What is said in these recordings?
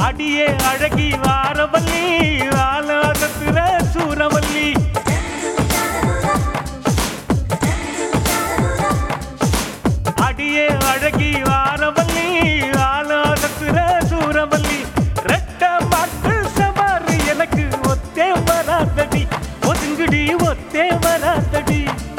அடியே அழகி வாரவல்லி ஆலாதத்துற சூரவல்லி அடியே அழகி வாரவல்லி ஆலாதத்துற சூரவல்லி ரெட்ட மாட்டு சவாரி எனக்கு ஒத்தே வராதடி ஒதுங்குடி ஒத்தே வராதடி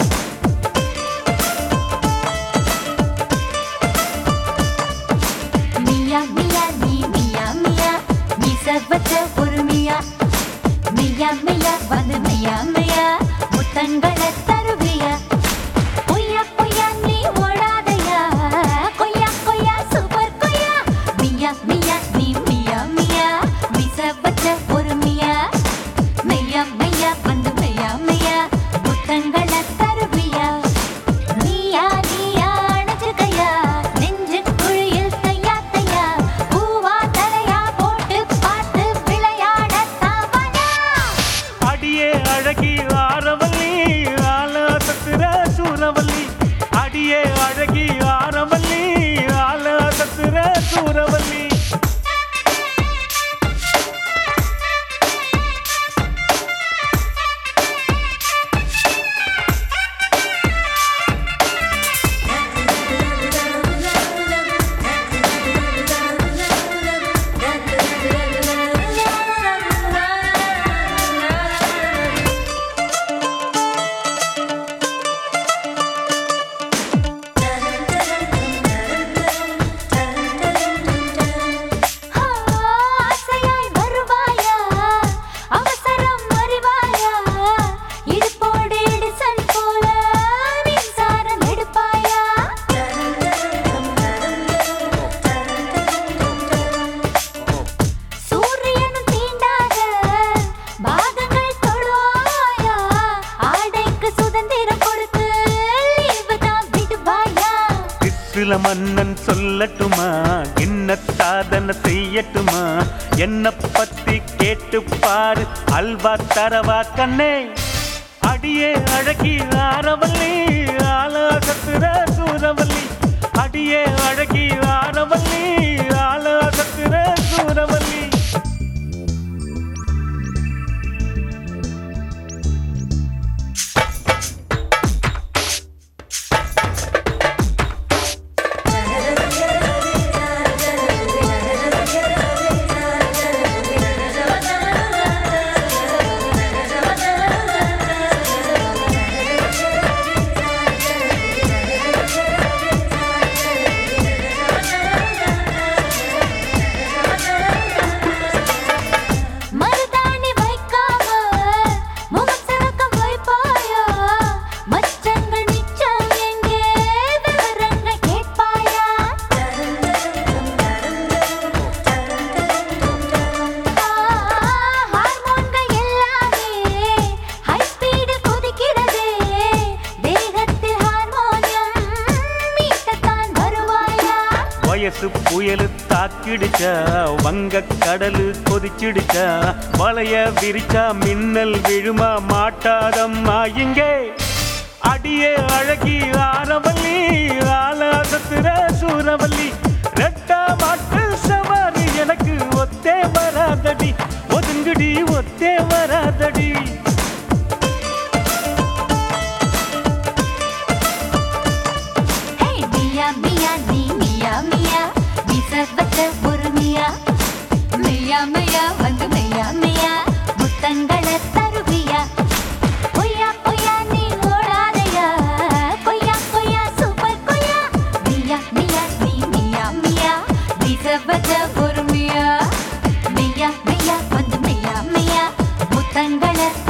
மியா மியா நீ மியா மியா நீ சர்வத்த ஒரு மியா மியா மியா வந்து மியா மியா முத்தங்களை தருவியா பொய்யா பொய்யா நீ ஓடாதையா கொய்யா கொய்யா சூப்பர் கொய்யா மியா மியா நீ மியா மியா நீ சர்வத்த ஒரு மியா மெய்யா மெய்யா வந்து மெய்யா மெய்யா முத்தங்களை தருவியா நீயா நீயா அணைச்சுக்கையா நெஞ்சு குழியில் தையா தையா பூவா தலையா போட்டு பார்த்து விளையாட தாவனா அடியே அழகி ஆரவல்லி ஆலாதத்துற சூரவல்லி அடியே அழகி ஆரவல்லி ஆலாதத்துற சூரவல்லி ஆசையாய் வருவாயா அவசரம் அறிவாயா இடுப்போடு இடிசல் போல மின்சாரம் எடுப்பாயா சூரியனும் தீண்டாத பாகங்கள் தொடுவாயா ஆடைக்கு சுதந்திரம் கொடுத்து லீவு தான் விடுவாயா சில மன்னன் சொல்லட்டுமா என்ன சாதனை செய்யட்டுமா என்ன பத்தி கேட்டு பாரு அல்வா தரவா கண்ணே அடியே அழகி ஆரவல்லி ஆலாகத்துற சூரவல்லி அடியே அழகி ஆரவல்லி ஆலாகத்துற சூரவல்லி மருதாணி வைக்காம முகம் சிவக்க வைப்பாயா மச்சங்கள் மிச்சம் எங்கே விவரங்கள் கேட்பாயா ஹார்மோன்கள் எல்லாமே ஹை ஸ்பீடு குதிக்கிறதே தேகத்தில் ஹார்மோனியம் மீட்டத்தான் வருவாயா வயசு புயலு தாக்கிடுச்சா வங்க கடலு கொதிச்சிடுச்சா வளைய விரிச்சா மின்னல் விழுமா மாட்டாதம்மா இங்கே அடியே அழகி ஆரவல்லி ஆலாதத்துற சூரவல்லி ரெட்டா மாட்டு சவாரி எனக்கு ஒத்தே வராதடி ஒதுங்குடி ஒத்தே வராதடி ஹே மியா மியா நீ மியா மியா நீ சர்வத்த ஒரு மியா மியா மியா வந்து மியா மியா முத்தங்களை தருவியா பொய்யா பொய்யா நீ ஓடாதையா கொய்யா கொய்யா சூப்பர் கொய்யா மியா மியா நீ மியா மியா நீ சர்வத்த ஒரு மியா மியா மியா வந்து மியா மியா முத்தங்களை